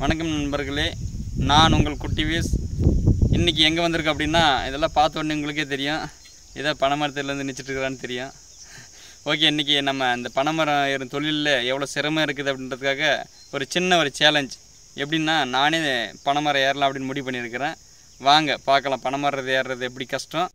வணக்கம் நண்பர்களே நான் உங்கள் குட்டி வீஸ் இன்றைக்கி எங்கே வந்திருக்கோம் அப்படின்னா இதெல்லாம் பார்த்த உடனே உங்களுக்கே தெரியும் ஏதோ பனைமரத்துலேருந்து நிச்சிட்டு இருக்கிறான்னு தெரியும் ஓகே இன்றைக்கி நம்ம இந்த பனைமரம் ஏறும் தொழிலில் எவ்வளோ சிரமம் இருக்குது அப்படின்றதுக்காக ஒரு சின்ன ஒரு சேலஞ்ச் எப்படின்னா நானே பனைமரம் ஏறலாம் அப்படின்னு முடிவு பண்ணியிருக்கிறேன் வாங்க பார்க்கலாம் பனைமரம் ஏறுறது எப்படி கஷ்டம்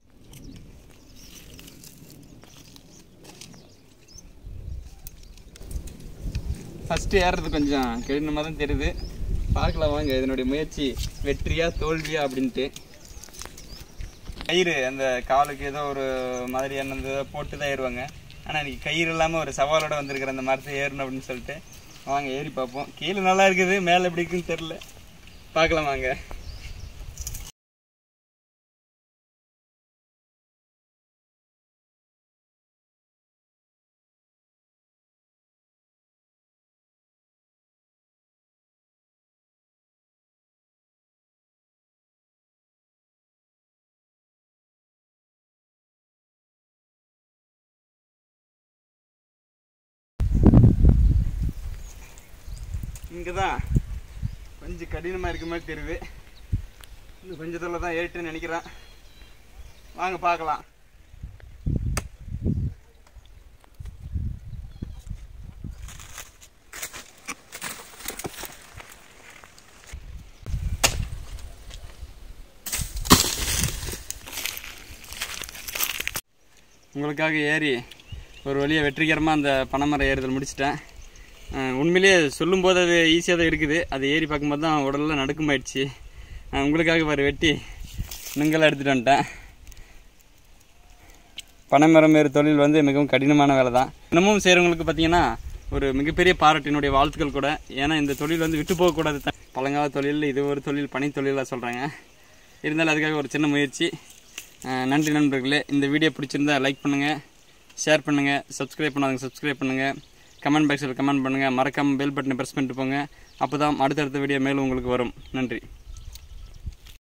ஃபஸ்ட்டு ஏறுறது கொஞ்சம் கடினமாக தான் தெரியுது பார்க்கலாம் வாங்க இதனுடைய முயற்சி வெற்றியா தோல்வியா அப்படின்ட்டு கயிறு அந்த காலுக்கு ஏதோ ஒரு மாதிரியான இந்த இதை போட்டு தான் ஏறுவாங்க ஆனால் இன்னைக்கு கயிறு இல்லாமல் ஒரு சவாலோட வந்திருக்கிற அந்த மரத்தை ஏறணும் அப்படின்னு சொல்லிட்டு வாங்க ஏறி பார்ப்போம் கீழே நல்லா இருக்குது மேலே எப்படி இருக்குன்னு தெரில பார்க்கலாம் வாங்க இங்கே தான் கொஞ்சம் கடினமாக இருக்க மாதிரி தெரியுது இன்னும் கொஞ்சம் தொல்லை தான் ஏறிட்டுன்னு நினைக்கிறேன் வாங்க பார்க்கலாம் உங்களுக்காக ஏறி ஒரு வழியை வெற்றிகரமாக அந்த பனைமரம் ஏறுதல் முடிச்சிட்டேன் அஹ் உண்மையிலேயே சொல்லும்போது அது ஈஸியாக தான் இருக்குது அது ஏறி பார்க்கும்போது தான் உடலில் நடுக்கமாயிடுச்சு அஹ் உங்களுக்காக பாரு வெட்டி நுங்கெல்லாம் எடுத்துகிட்டு வந்துட்டேன் பனைமரம் ஏறு தொழில் வந்து மிகவும் கடினமான வேலை தான் இன்னமும் செய்கிறவங்களுக்கு பார்த்தீங்கன்னா ஒரு மிகப்பெரிய பாராட்டினுடைய வாழ்த்துக்கள் கூட ஏன்னா இந்த தொழில் வந்து விட்டு போகக்கூடாது தான் பழங்கால தொழில் இது ஒரு தொழில் பனி தொழிலாக சொல்கிறாங்க இருந்தாலும் அதுக்காக ஒரு சின்ன முயற்சி அஹ் நன்றி நண்பர்களே இந்த வீடியோ பிடிச்சிருந்தா லைக் பண்ணுங்கள் ஷேர் பண்ணுங்கள் சப்ஸ்கிரைப் பண்ணாதவங்க சப்ஸ்கிரைப் பண்ணுங்கள் கமெண்ட் பாக்ஸில் கமெண்ட் பண்ணுங்கள் மறக்காமல் பெல் பட்டனை ப்ரெஸ் பண்ணிட்டு போங்க அப்போ தான் அடுத்தடுத்த வீடியோ மேலும் உங்களுக்கு வரும் நன்றி